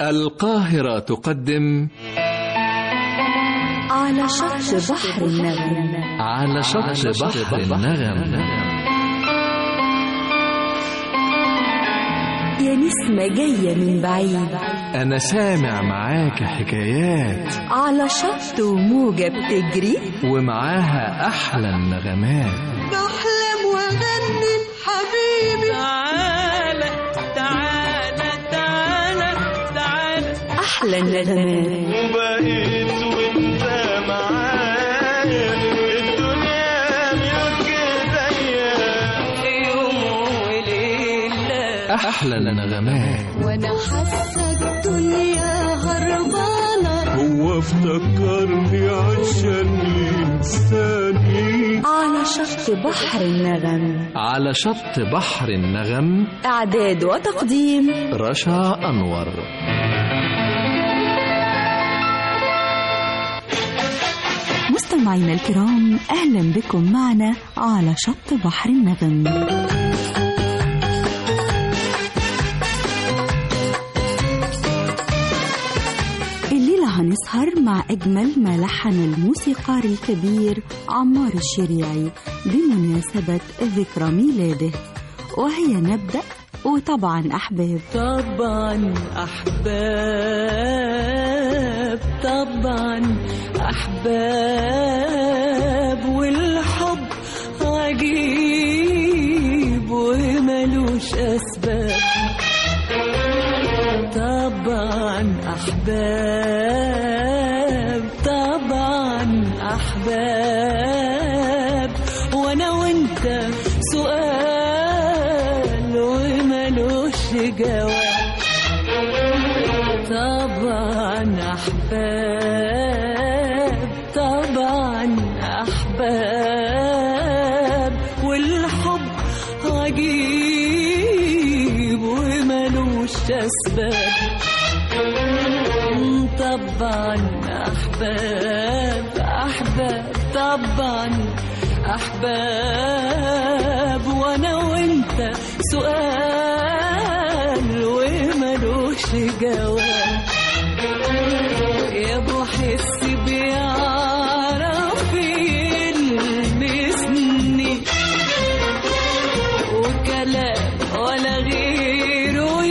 القاهرة تقدم على شط بحر النغم على شط بحر النغم يا نسمة جاية من بعيد أنا سامع معاك حكايات على شط وموجة بتجري ومعاها أحلى النغمات بحلم واغني حبيبي تعالى تعالى تعالى تعالى أحلى النغمات وبقيت وانت معايا الدنيا ملك ايديا يوم وليلة أحلى النغمات وأنا حاسة الدنيا هربانة هو افتكرني عشان ينساني على شط بحر النغم على شط بحر النغم إعداد وتقديم رشا أنور مستمعينا الكرام أهلا بكم معنا على شط بحر النغم الليلة هنسهر مع أجمل ما لحن الموسيقار الكبير عمار الشريعي بمناسبة ذكرى ميلاده وهي نبدأ وطبعا أحباب طبعا أحباب طبعا أحباب والحب عجيب وملوش أسباب طبعا أحباب طبعا أحباب وأنا وأنت سؤال وملوش جواب طبعا أحباب طبعا أحباب والحب عجيب وملوش أسباب طبعا أحباب أحباب طبعا أحباب وأنا وأنت سؤال وملوش جواب يا ابو حس بيعرف يلمسني وكلام ولا غيره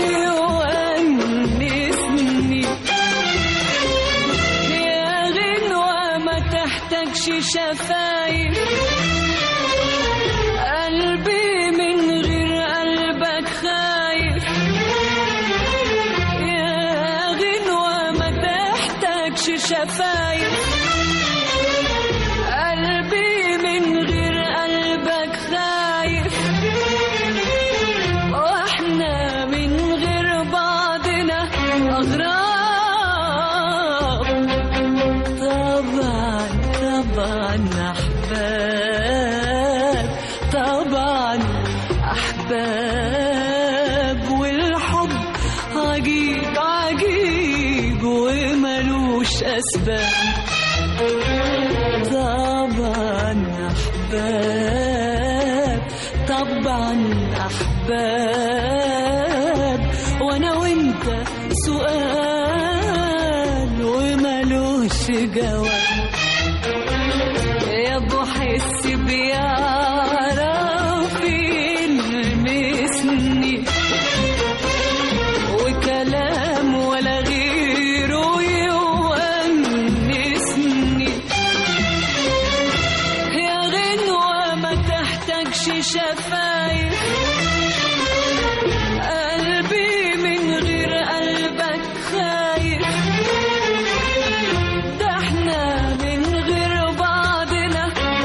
يونسني يا غنوة ما تحتاجش شفايف قلبي من غير قلبك خايف يا غنوة ما تحتاجش شفايف قلبي من غير قلبك خايف واحنا من غير بعضنا اغراب طبعا طبعا احباب طبعا احباب والحب عجيب عجيب وملوش اسباب طبعا احباب طبعا احباب وانا وانت سؤال وملوش جواب يا ابو حس بيعرف يلمسني وكلام ولا غيره يونسني يا غنوة ما تحتاجش شفايف قلبي من غير قلبك خايف ده احنا من غير بعضنا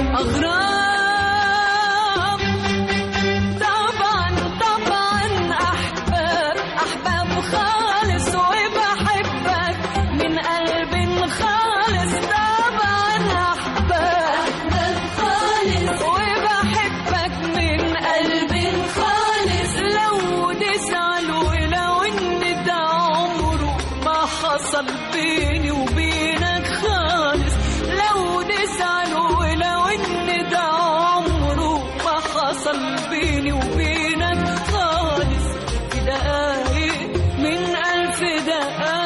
أغراب طبعا طبعا أحباب أحباب خالص وبحبك من قلب خالص طبعا أحباب خالص وبحبك من قلب خالص لو تسأل ولو إن ده عمره ما حصل بيني وبينك خالص لو تسأل ولو إن ده عمره ما حصل بيني وبينك خالص في دقايق من ألف دقايق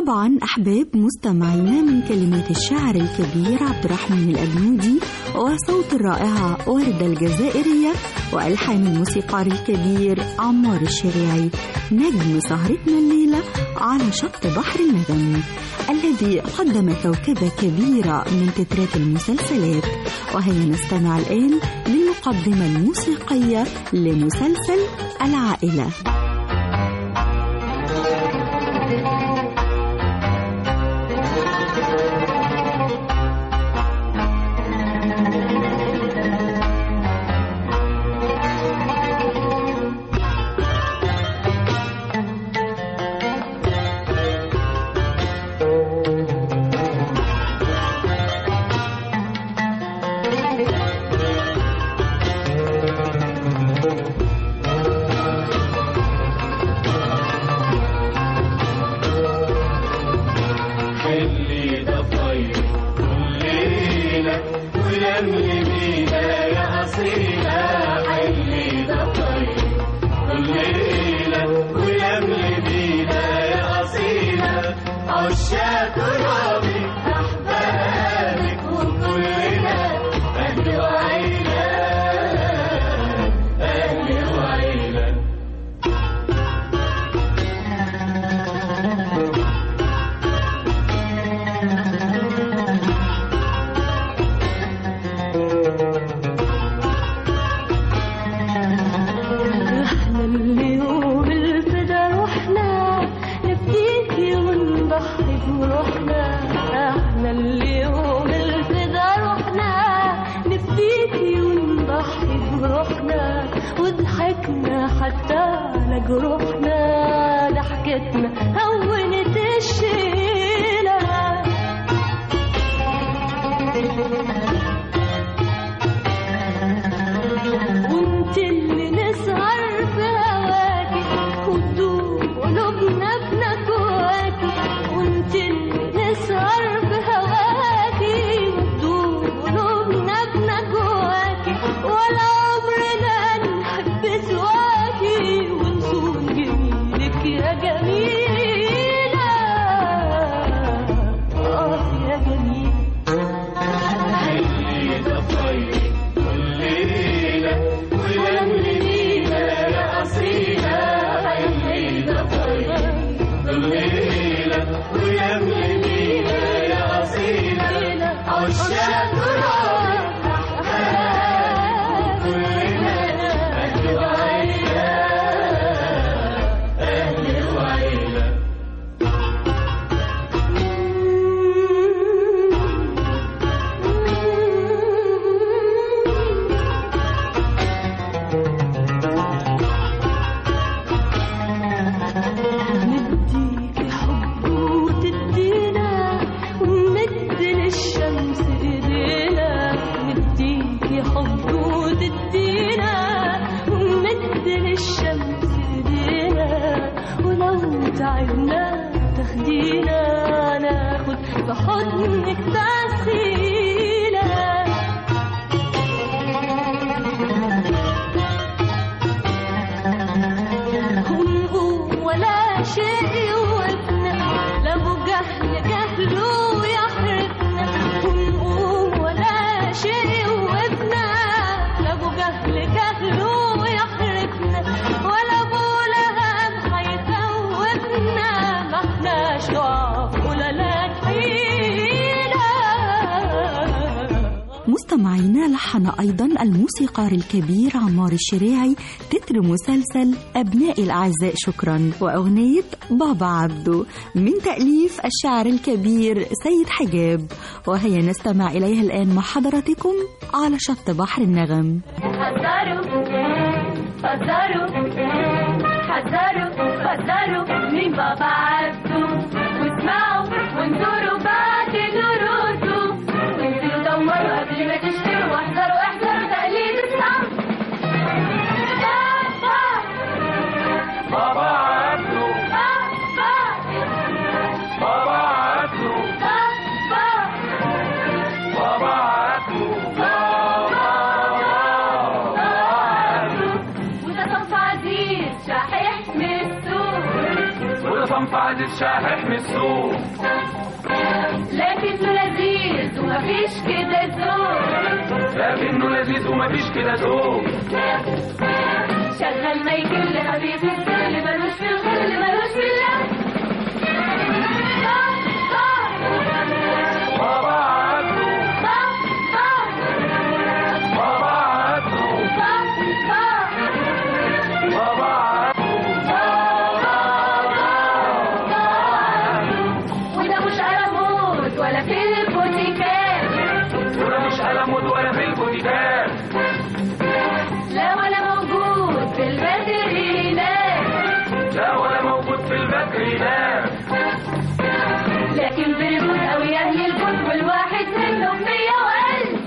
طبعا أحباب مستمعينا من كلمات الشاعر الكبير عبد الرحمن الأبنودي وصوت الرائعة وردة الجزائرية وألحان الموسيقار الكبير عمار الشريعي نجم سهرتنا الليلة على شط بحر النغم الذي قدم كوكبة كبيرة من تترات المسلسلات وهيا نستمع الآن للمقدمة الموسيقية لمسلسل العائلة اللي ده طيب كل ليلة ولملي بينا يا أصيلة اللي ده طيب كل ليلة ولملي بينا يا أصيلة عشاق رابي أحبابك وكلنا أهل وعيلة أهل وعيلة احنا اليوم الفدا رحنا نبكيكي ونضحي بروحنا احنا اليوم الفدا رحنا نبكيكي ونضحي بروحنا وضحكنا حتى على جروحنا ضحكتنا هونت الشيله وانت اللي نسهر في هواكي وتدوب قلوبنا بنكواكي وانت اللي نسهر في هواكي وتدوب قلوبنا بنكواكي ولا عمرنا نحب سواكي ونصون جميلك يا جميلة اه يا جميلة اللي ده طيب كل ليلة ولملي بينا يا أصيلة اللي ده طيب كل ليلة ولملي بينا يا أصيلة عشاق رابي كلنا أهل وعيلة أهل وعيلة نديك حب وتدينا ونمد للشمس ايدينا نديك حب وتدينا ونمد للشمس ايدينا ولو تعبنا تاخدينا ناخد في حضنك تعسينا ونقوم ولا شيء يوقفنا لا ابو جهل جهله يحرقنا ونقوم ولا شيء يوقفنا لا ابو جهل جهله يحرقنا ولا ابو لهب هيخوفنا ما احناش ضعف ولا لا حيلة مستمعينا لحن أيضا الموسيقار الكبير عمار الشريعي تتر مسلسل أبناء الأعزاء شكرا وأغنية بابا عبده من تأليف الشاعر الكبير سيد حجاب وهيا نستمع إليها الآن مع حضراتكم على شط بحر النغم حذروا حذروا حذروا حذروا من بابا عبده واسمعوا وانظروا بعد دروسه وانزلوا دوروا قبل ما تشتروا واحذروا احذروا تقليد الصم بابا بابا عبده بابا بابا عبده بابا بابا عبده وده صنف عزيز شحيح من السوق وده صنف عزيز شاحح من السوق لكنه لذيذ ومفيش كده ذوق لكنه لذيذ ومفيش كده ذوق شغل مايكل خفيف السل ملوش في الغل ملوش في اللف طب طب بابا عبده طب طب بابا عبده طب طب بابا عبده وده مش قرموط ولا في البوتيكات ولا مش قلمود ولا في البوتيكات لا ولا موجود في الباترينات لا ولا موجود في الباترينات لكن برجود قوي اهل البيت والواحد منهم مية وألف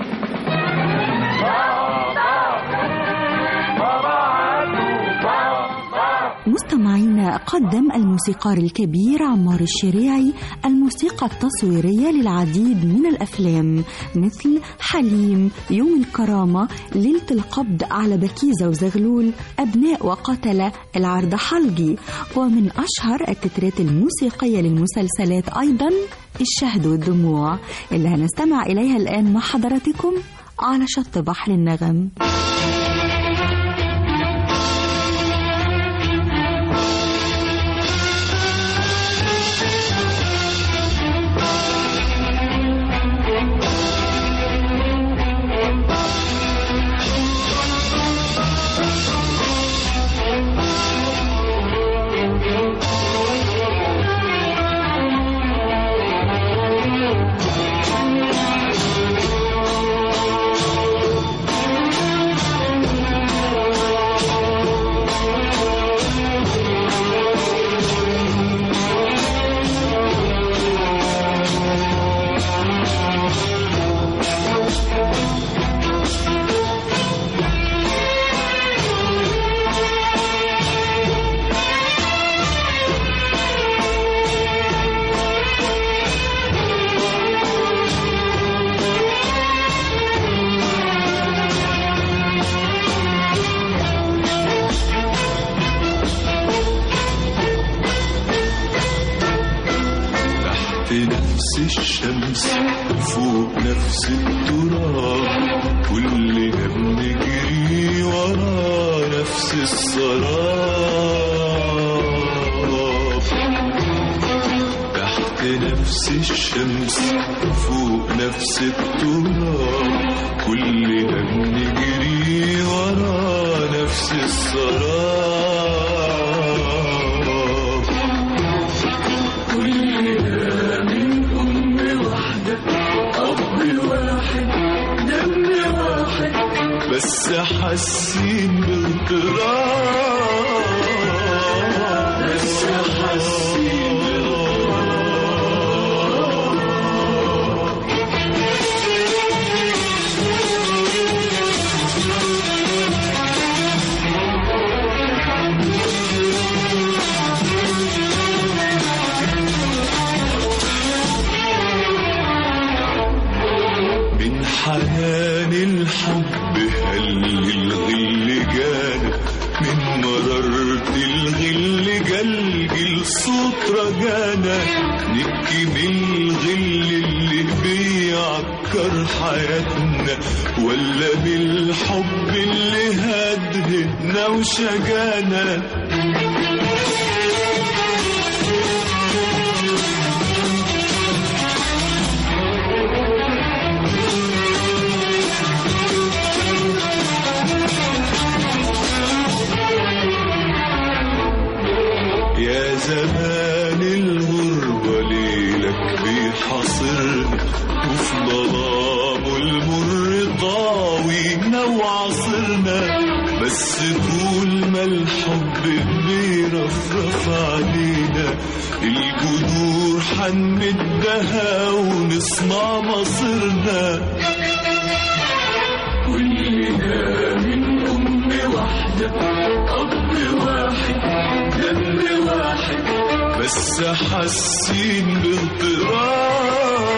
بابا عبده بابا مستمعينا قدم الموسيقار الكبير عمار الشريعي الموسيقى التصويرية للعديد من الأفلام مثل حليم يوم الكرامة ليلة القبض على بكيزة وزغلول أبناء وقتلة العرض حلقي ومن أشهر التترات الموسيقية للمسلسلات أيضا الشهد والدموع اللي هنستمع إليها الآن مع حضراتكم على شط بحر النغم تحت نفس الشمس فوق نفس التراب كلنا بنجري ورا نفس السراب تحت نفس الشمس فوق نفس التراب كلنا بنجري ورا نفس السراب كلنا من أم واحدة أب واحد دم واحد بس حاسين باغتراب بس حاسين من حنان الحب هل الغل جانا من مرارة الغل جلجل صوت رجانا نبكي من الغل اللي بيعكر حياتنا ولا بالحب اللي هدهدنا وشجانا يا زمان الغربة ليلك بيحاصرنا وفي ظلامه المر طاوينا وعصرنا بس طول ما الحب بيرفرف علينا الجذور حنمدها ونصنع مصيرنا كلنا من أم واحدة أب واحد دم واحد بس حاسين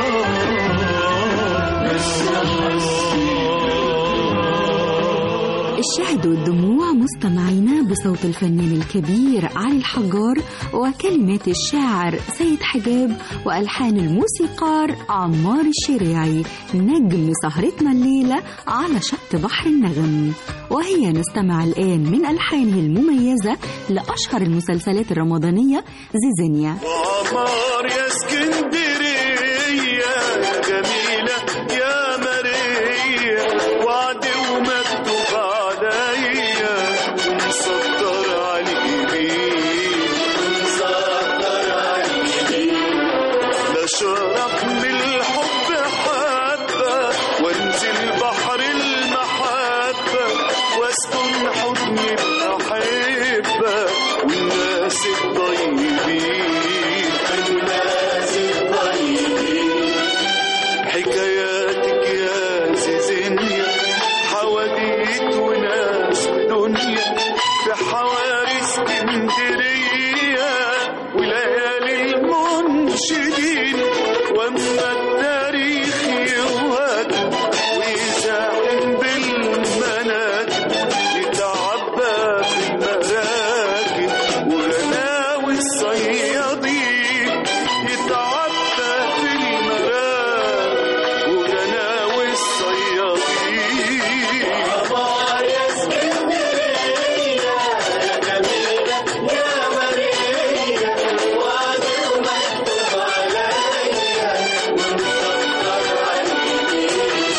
باضطراب بس حاسين الشهد والدموع مستمعينا بصوت الفنان الكبير علي الحجار وكلمات الشاعر سيد حجاب وألحان الموسيقار عمار الشريعي نجم سهرتنا الليلة على شط بحر النغم وهي نستمع الآن من ألحانه المميزة لأشهر المسلسلات الرمضانية زيزينيا وعمار يا اسكندرية يا جميلة يا ماريا وعد ومكتوب عليا ومسطر على اليمين مسطر على اليمين لا شرب من الحب حبة وانزل بحر المحبة واسكن حضن الأحبة والناس الطيبين الناس الطيبين حكاياتك يا زيزينيا حواديت وناس ودنيا في حواري اسكندرية وليالي المنشدين واما التاريخ يوهد ويزاحم بالمناكب يتعبى في المراكب وغناوي الصيادين يتعبى في المراكب وغناوي الصيادين عمار يا اسكندرية يا جميلة يا مرية وعدي ومكتوب عليا ومسطر عليكي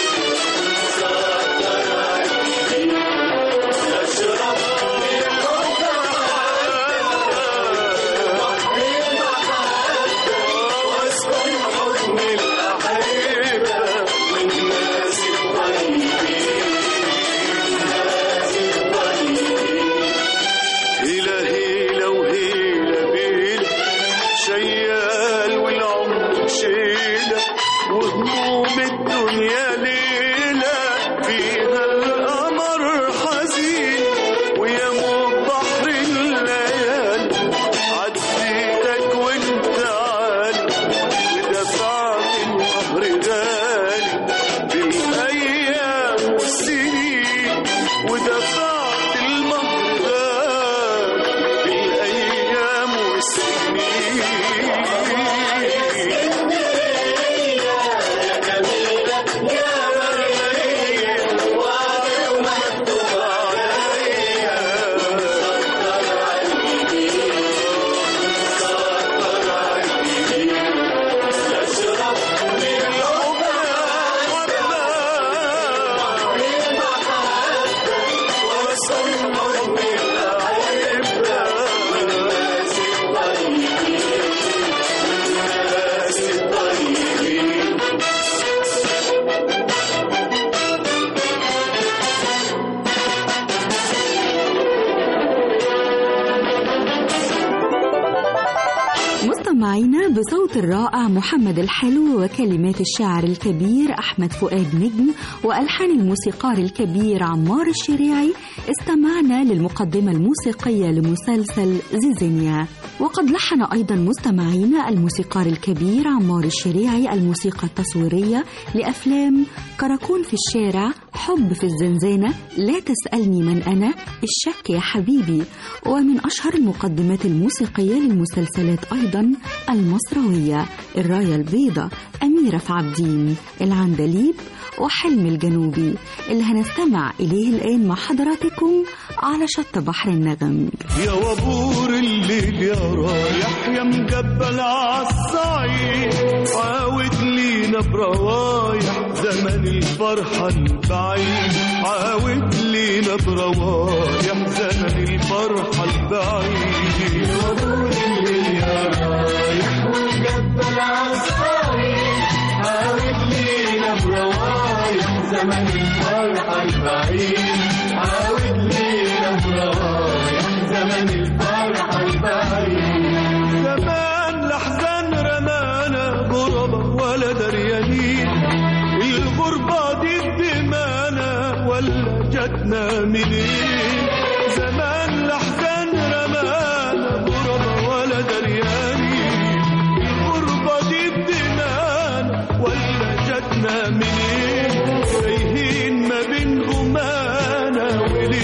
مسطر عليكي أشرب من الحب واسكن حضن الأحبة والناس الطيبين الناس الطيبين هيلا هيلا وهيلا بيلا شيال والعمر شيلة وهموم الدنيا ليلة فيها القمر حزين ويا موج بحر الليالي عديتك وانت عالي ودفعت القهر غالي بالأيام والسنين ودفعت المهر غالي بالأيام والسنين مستمعينا بصوت الرائع محمد الحلو وكلمات الشاعر الكبير أحمد فؤاد نجم وألحان الموسيقار الكبير عمار الشريعي استمعنا للمقدمة الموسيقية لمسلسل زيزينيا وقد لحن أيضا مستمعينا الموسيقار الكبير عمار الشريعي الموسيقى التصويرية لأفلام كراكون في الشارع حب في الزنزانة لا تسألني من أنا الشك يا حبيبي ومن أشهر المقدمات الموسيقية للمسلسلات أيضا المصروية الراية البيضاء أميرة في عابدين العندليب وحلم الجنوبي اللي هنستمع إليه الآن مع حضراتكم على شط بحر النغم يا وبور الليل يا رايح يا مجبل عالصعيد عاود لينا بروايح زمن الفرحة البعيد عاود لينا بروايح زمن الفرحة البعيد يا وبور الليل يا رايح ومجبل عالصعيد عاود لينا بروايح زمن الفرحة البعيد عاود لينا بروايح زمن الفرحة البعيد زمان لحزن رمانا غربة ولا دريانين الغربة دي بدمانا ولا جاتنا منين زمان لحزن رمانا غربة ولا دريانين الغربة دي بدمانا ولا جاتنا منين تايهين ما بين غمانا وليل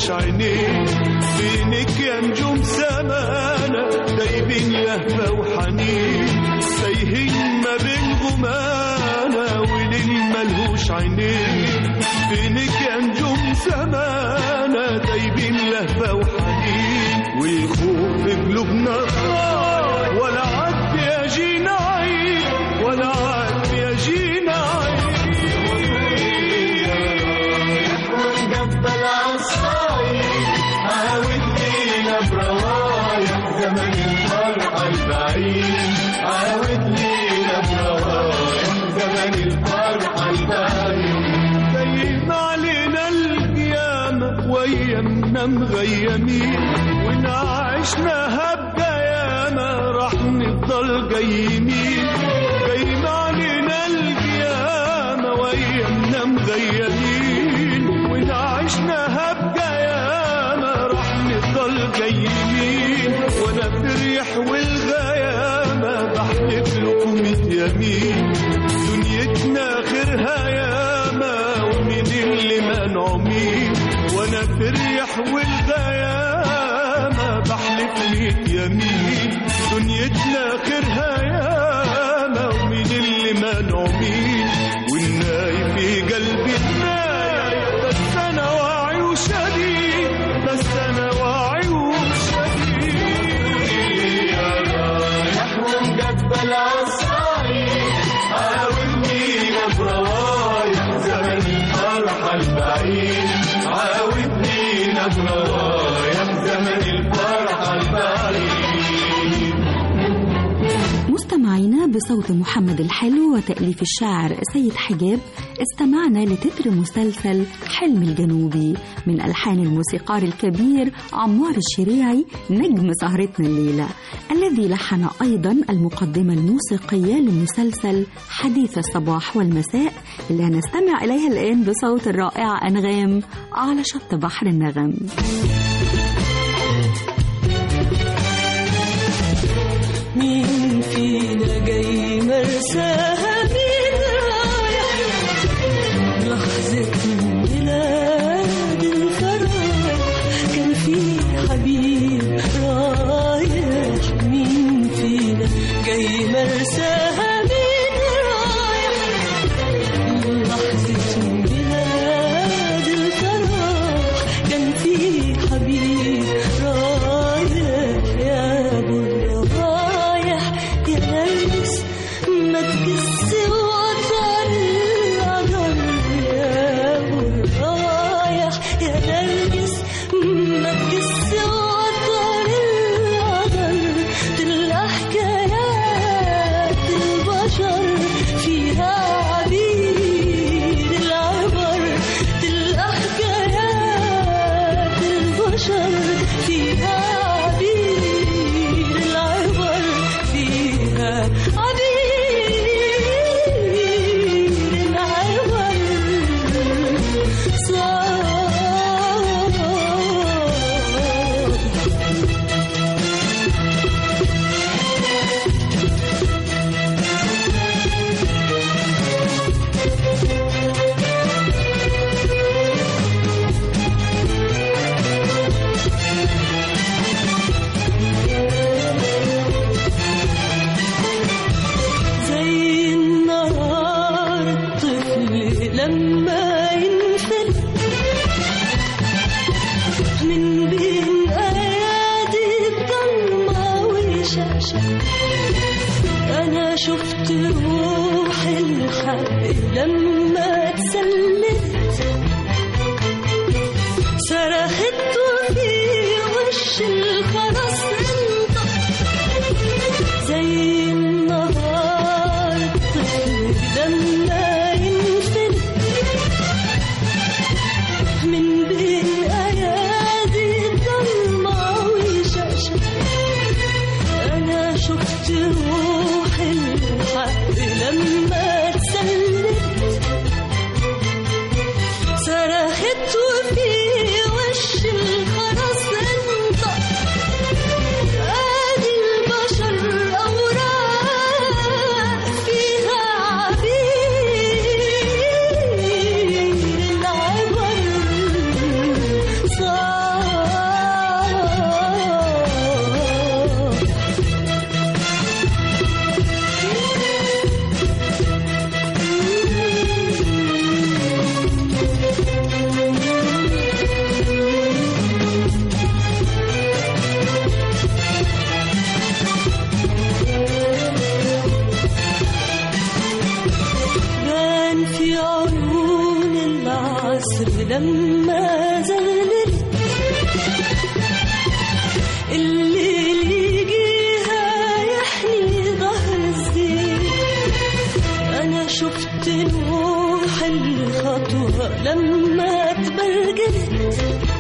ملهوش عينين فينك يا نجوم سمانة دايبين لهفة وحنين تايهين ما بين غمانة وليل ملهوش عينين فينك يا نجوم سمانة دايبين لهفة وحنين والخوف في قلوبنا طار ولا عد يا جينا عيد ولا عد يا جينا جبل عصايب عاودنينا بروايح زمن الفرحة البعيد عاودنينا بروايح زمن الفرحة البعيد دايم علينا القيامة ويمنا مغيمين ونعشناها بقيامة راح نفضل جايمين جايم علينا القيامة ويمنا مغيمين ونعشناها بقيامة راح نفضل جايمين وانا بريح والغيامة بحلف لكم يمين دنيتنا خيرها ياما ومين اللي منعومين وانا بريح والغيامة بحلف لك يمين دنيتنا خيرها ياما ومين اللي منعومين والنايم في قلبي النايم بس انا واعي وشديد بس انا واعي وشديد يا رايح ومقبل عصايب عاودني بروايح زمن الفرحة البعيد عاودني بروايح زمن الفرحة البعيد مستمعينا بصوت محمد الحلو وتأليف الشاعر سيد حجاب استمعنا لتتر مسلسل حلم الجنوبي من ألحان الموسيقار الكبير عمار الشريعي نجم سهرتنا الليلة الذي لحن أيضا المقدمة الموسيقية لمسلسل حديث الصباح والمساء اللي هنستمع إليها الآن بصوت الرائعة أنغام على شط بحر النغم مين فينا جاي مرساها مين رايح لحظة ميلاد الفرح كان في حبيب رايح مين فينا جاي مرساها مين رايح لحظة ميلاد الفرح كان في حبيب رايح يا ابو الروايح يا نرجس ما تجس وطن القدر يا ابو الروايح يا نرجس ما تجس وطن القدر تلقى حكايات البشر فيها عبير العبر تلقى حكايات البشر فيها عبير العبر فيها عبير العبر صار زي النهار الطفل لما ينفل من بين ايادي الضلمه وشاشة انا شفت روح الحق لما اتسلت صرخت وفي وش الخرس انطق زي النهار الطفل لما ينفل من بين ايادي الضلمه وشاشه انا شفت روح الحق لما اتسلت صرخت وفي وش الخرس انطق ادي البشر اوراق فيها عبير العبر صار لما زغللت الليل يجيها يحني ظهر الزين أنا شفت نوح الخطوة لما تبرجلت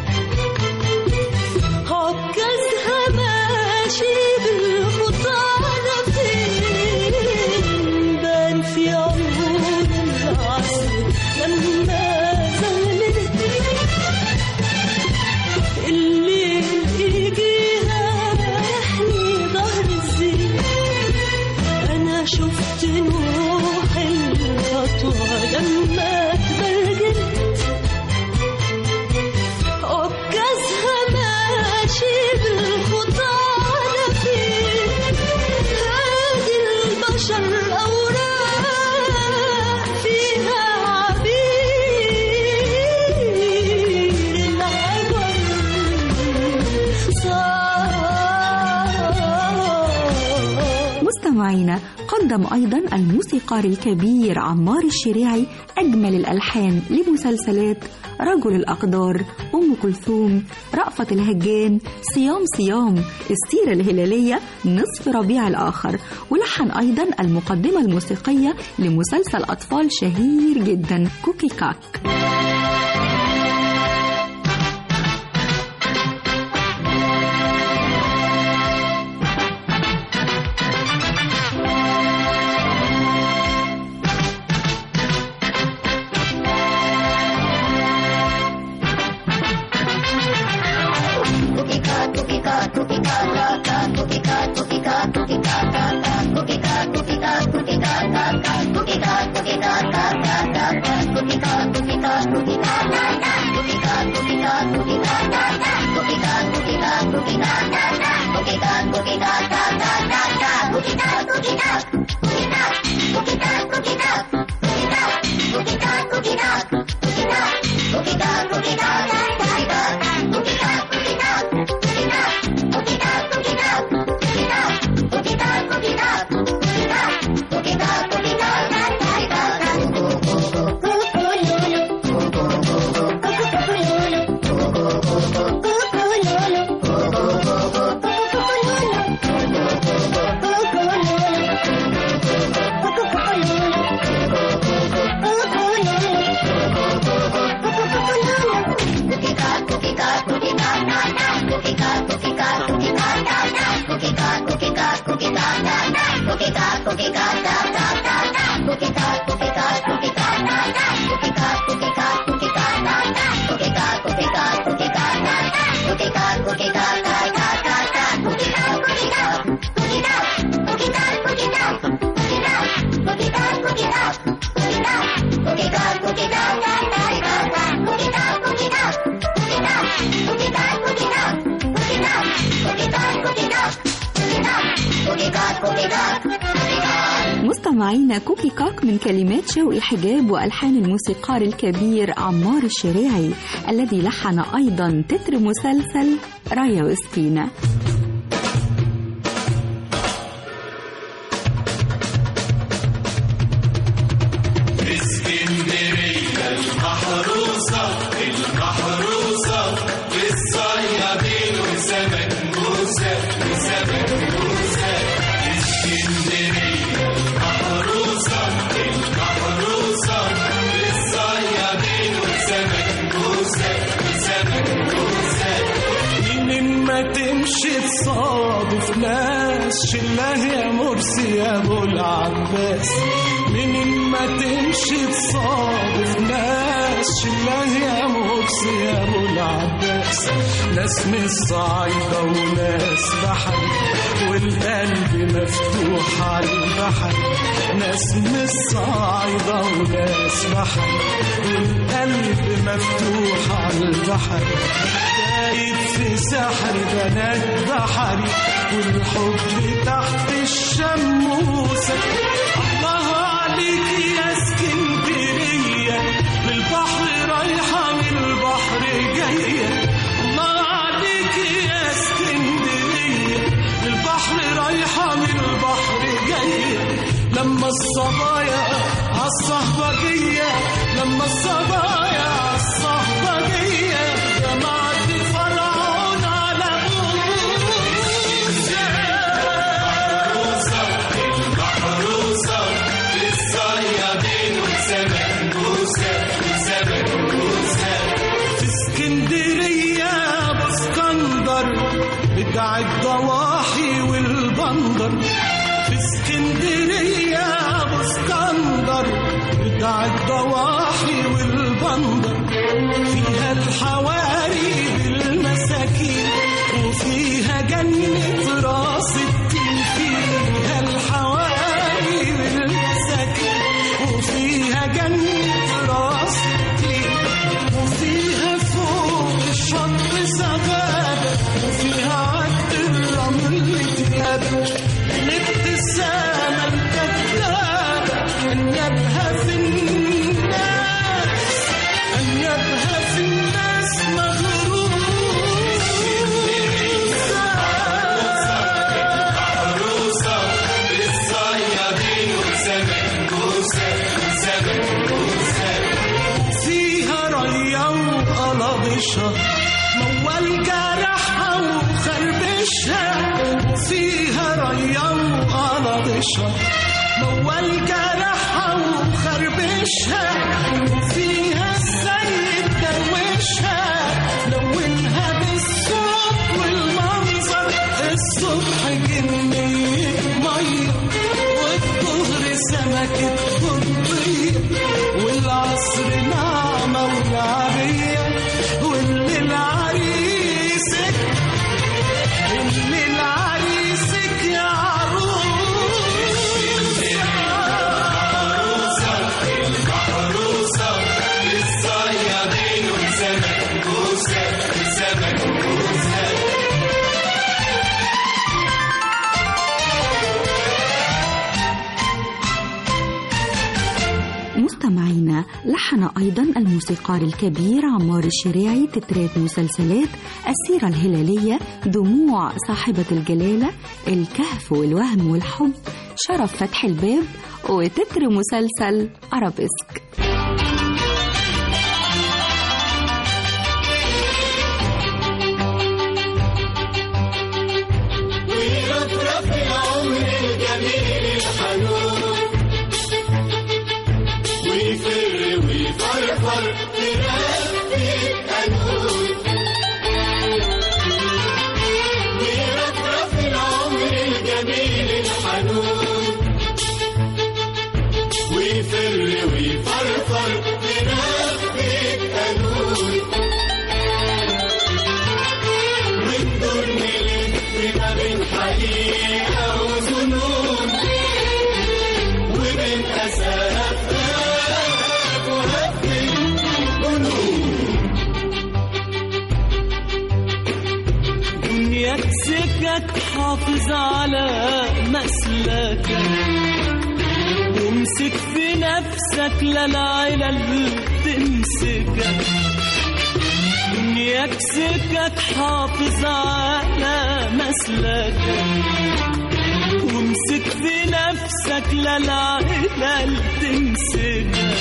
عكازها ماشي بالخطى على فين بان في عيون العصر لما زغللت الليل يجيها يحني ظهر الزين أنا شفت نوح الخطوة لما تبرجلت عكازها ماشي بالخطى على فين هادي البشر أوراق فيها عبير العبر صار مستمعينا قدم أيضا الموسيقار الكبير عمار الشريعي أجمل الألحان لمسلسلات رجل الأقدار أم كلثوم رأفت الهجان صيام صيام السيرة الهلالية نصف ربيع الآخر ولحن أيضا المقدمة الموسيقية لمسلسل أطفال شهير جدا كوكي كاك مستمعينا كوكي كاك من كلمات شوقي حجاب وألحان الموسيقار الكبير عمار الشريعي الذي لحن أيضا تتر مسلسل رايا وسكينة منين ما تمشي تصادف ناس شله يا مرسي يا ابو العباس منين ما تمشي تصادف ناس شله يا مرسي يا ابو العباس ناس من الصعيدة وناس بحر والقلب مفتوح على البحر ناس من الصعيدة وناس بحر والقلب مفتوح على البحر دايب في سحر بنات بحري والحب تحت الشموسة الله عليك يا اسكندرية من البحر رايحة من البحر جاية الله عليك يا اسكندرية من البحر رايحة من البحر جاية لما الصبايا عالصهبجية لما الصبايا عالصهبجية الضواحي والبندر فيها الحواري بالمساكين وفيها جنة راس التين فيها الحواري بالمساكين وفيها جنة راس التين وفيها فوق الشط سغابة وفيها عد الرمل تلاب الابتسامة الكذابة أنيابها في الناس أنيابها في الناس مغروسة فيها ريا وقلبشة موال جرحها وخربشها فيها ريا وقلبشة موال جرحها وخربشها فيها السيد دروشها لونها بالصوت والمنظر الصبح جنية مية والظهر سمكة بطية والعصر نعمة ولعبية والليل عريسك الليل عريسك يا عروس مستمعينا لحن أيضا الموسيقار الكبير عمار الشريعي تترات مسلسلات السيرة الهلالية دموع صاحبة الجلالة الكهف والوهم والحب شرف فتح الباب وتتر مسلسل أرابيسك دنياك سكك حافظ على مسلكك وامسك في نفسك لا العلل تمسكك دنياك سكك حافظ على مسلكك وامسك في نفسك لا العلل تمسكك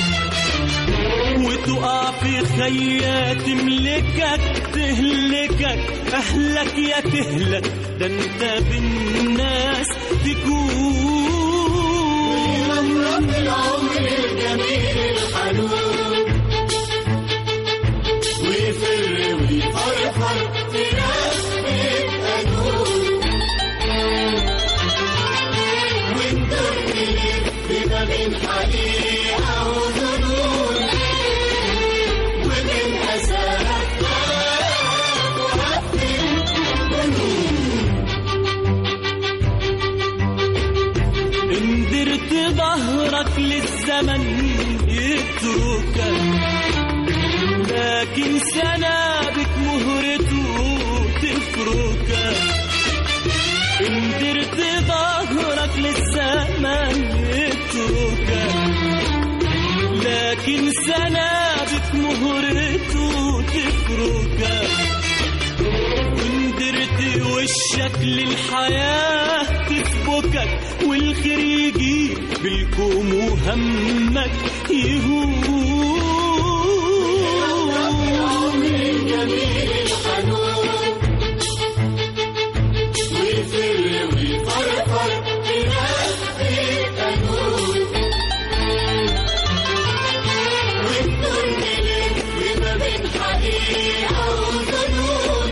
وتقع في خيات تملكك تهلكك اهلك يا تهلك ده انت بالناس تكون العمر الجميل الحنون ويفر ويفرفر في رفة قانون وندر بما بين حقيقة وظنون ومن أساك إن درت ظهرك للزمن يتركك لكن سنابك مهرته تفركك إن درت ظهرك للزمن يتركك لكن سنابك مهرته تفركك وندرت وشك للحياة تسبكك والخير يجي بالكوم وهمك يهون جميل الحنون ويفر ويفرفر بنفسي قانون والدنيا بما بين حقيقة وظنون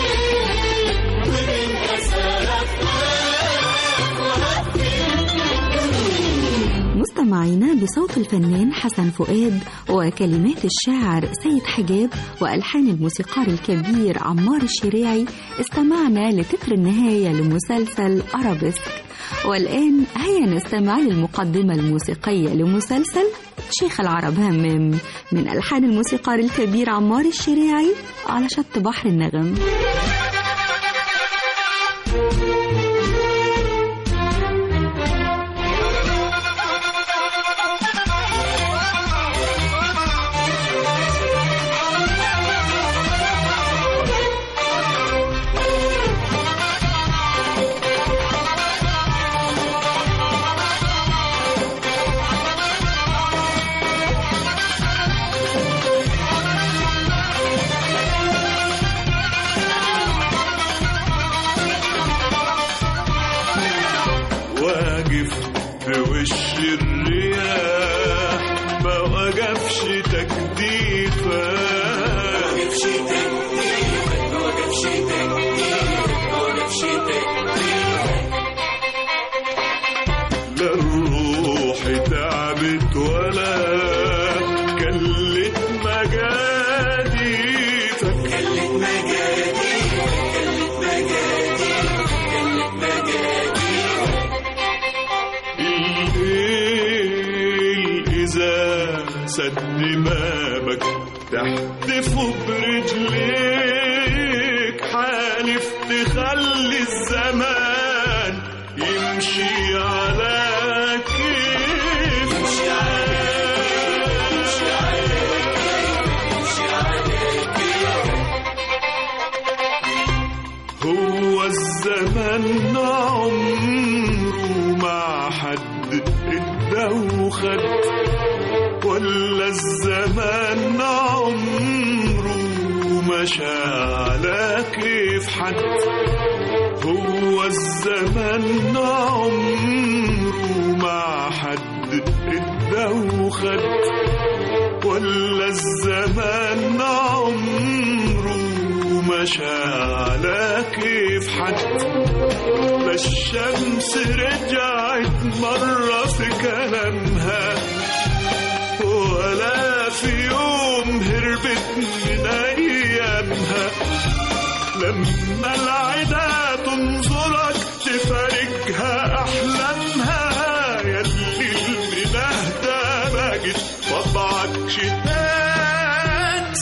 ومن أسرك مستمعينا بصوت الفنان حسن فؤاد وكلمات الشاعر سيد حجاب وألحان الموسيقار الكبير عمار الشريعي استمعنا لتتر النهاية لمسلسل أرابيسك والآن هيا نستمع للمقدمة الموسيقية لمسلسل شيخ العرب همام من ألحان الموسيقار الكبير عمار الشريعي على شط بحر النغم واقف في وش الرياح ما وقفش تكديفة وقفش تكديفة وقفش تكديفة وقفش تكديفة لا الروح تعبت ولا كلت مجاديفك كلت مجاديفك كلت مجاديفك كلت مجاديفك الليل إذا سد بابك تحتف برجليك حالف تخلي الزمان يمشي على كيف يمشي على يمشي على يمشي على هو الزمن عمره ما حد ادى وخد ولا الزمان عمره مشى على كيف حد هو الزمن عمره ما حد ادى وخد ولا الزمان عمره مشى على كيف حد لا الشمس رجعت مرة في كلامها ولا في يوم هربت من أيامها لما العدا تنظرك تفارقها أحلامها يلي المنهدة بقت طبعك شتاء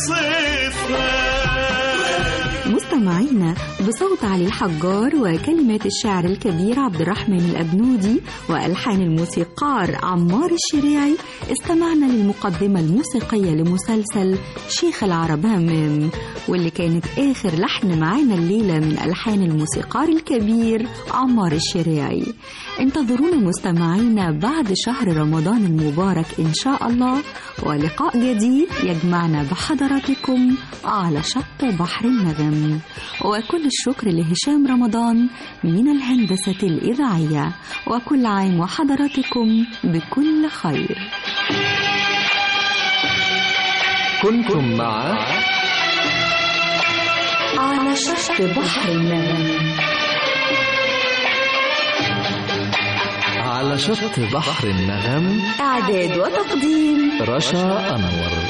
صيفها مستمعينا بصوت علي الحجار وكلمات الشاعر الكبير عبد الرحمن الأبنودي وألحان الموسيقار عمار الشريعي استمعنا للمقدمة الموسيقية لمسلسل شيخ العرب همام واللي كانت آخر لحن معانا الليلة من ألحان الموسيقار الكبير عمار الشريعي انتظرونا مستمعينا بعد شهر رمضان المبارك إن شاء الله ولقاء جديد يجمعنا بحضراتكم على شط بحر النغم وكل الشكر لهشام رمضان من الهندسة الإذاعية وكل عام وحضراتكم بكل خير كنتم مع على شط بحر النغم على شط بحر النغم إعداد وتقديم رشا أنور